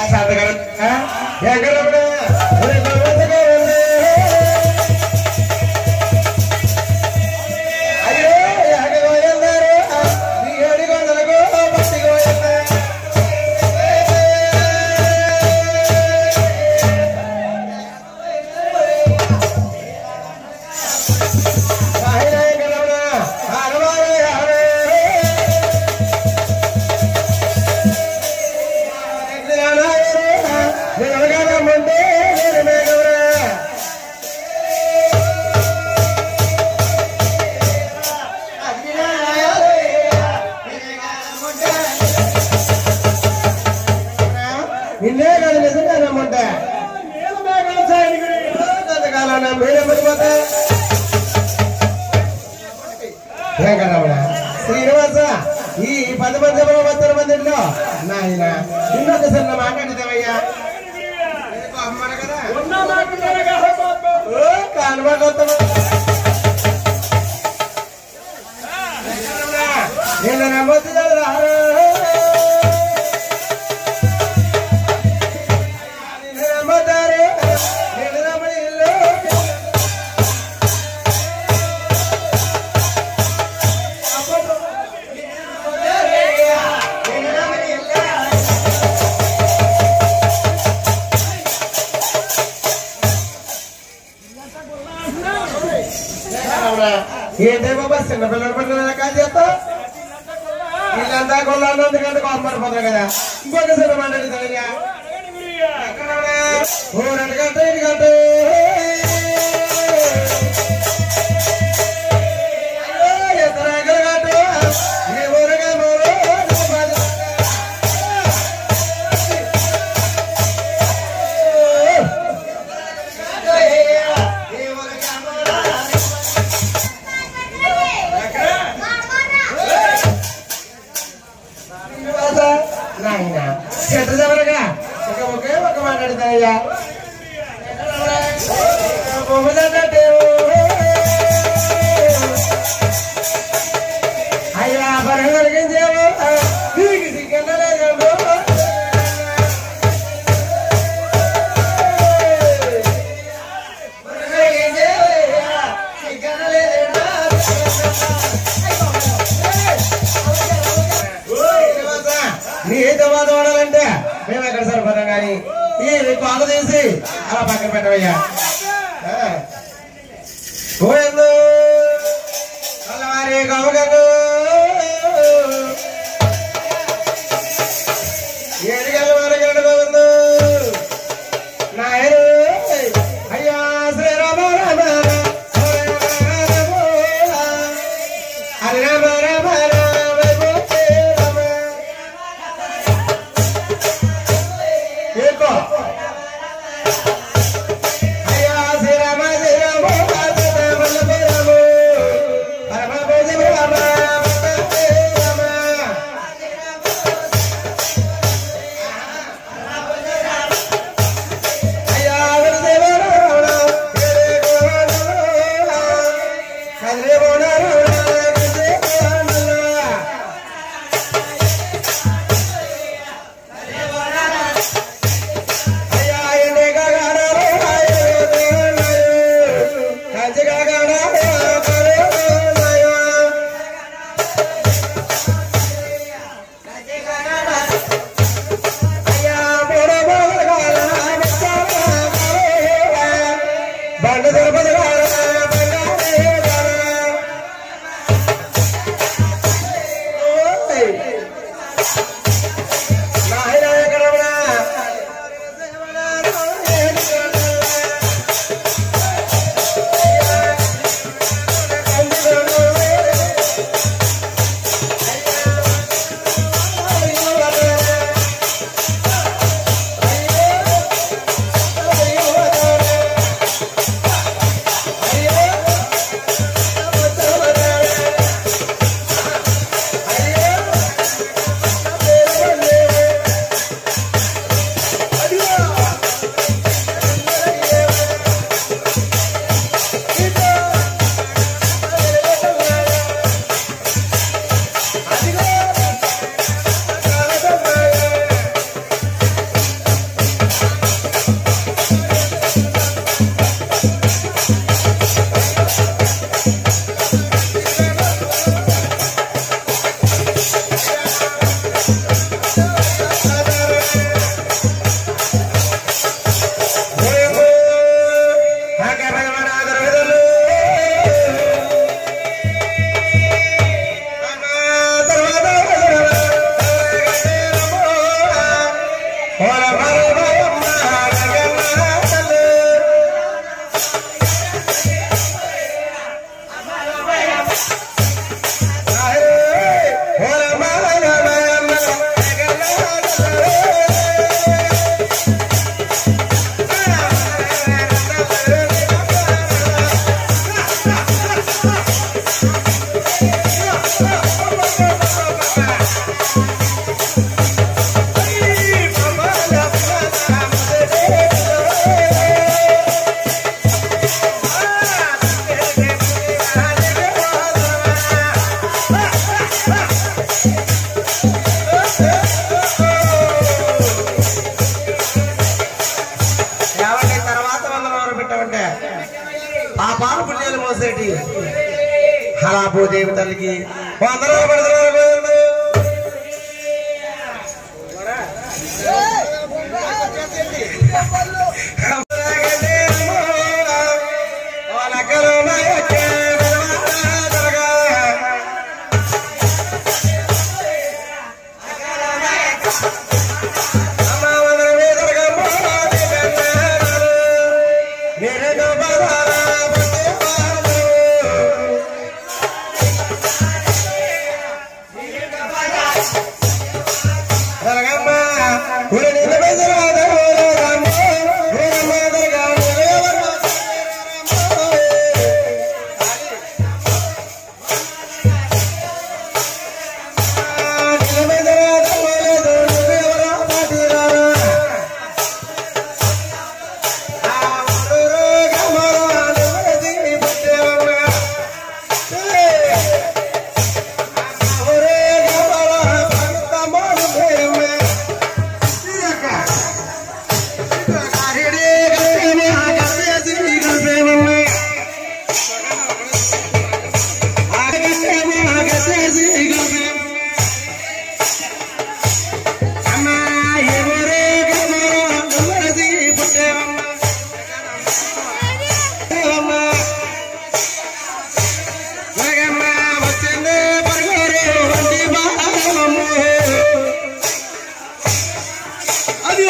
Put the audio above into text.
సాధకరం ఎక్కడ అయ్యో ఎగగోయన్నారు నీ ఏడుగొండలకు పట్టిగోయన్నారు నిన్నే కాదు నిజంగా నమ్మంటే కాలం మీరే పడిపోతే వెంకటరమణ శ్రీనివాస ఈ పది మంది వందల మందిలో నాయన ఇంకొకసారి నా మాట్లాడితేవయ్యా అమ్మను కదా ఓ కానుబాటు నేను నమ్మొద్దు కదా నమ్మతారు నేను నమ్మని ఇల్లు ఏంటే బాబా చిన్న పిల్లలు పట్టిన కాదు చేస్తా వీళ్ళంతా కొల్లాలు ఎందుకంటే కోపడిపోతారు కదా ఇంకొక సినిమా మాట్లాడుతారయ్యా ఓ రెండు గంట ఇటు గంట ఎత్తరాగల గంట ఈ ఊరగా మూడు నాయన చెట్టు చివరగా ఇక ఒకే ఒక మాట్లాడతాయ్యా అయ్యా పరం కలిగించేమో దీనికి సిగ్గలేదేమో నీ ఏదో బాధ వాడాలంటే మేము ఎక్కడ సరిపోతాం కానీ ఈ పాలు తీసి అలా పక్కన పెట్టవయ్యా గోయందు అల్లవారి గమగను ఏడుగల వారగండ గోవిందు నాయరు అయ్యా శ్రీరామ రామ హరి రామ రామ రామ రామ ఏకో అయ్యా శ్రీరామ శ్రీరామ రామ రామ రామ పరమ భోజన రామ పోసేటి అలా భూదేవి తల్లికి వందనాలు పడుతున్నారు అది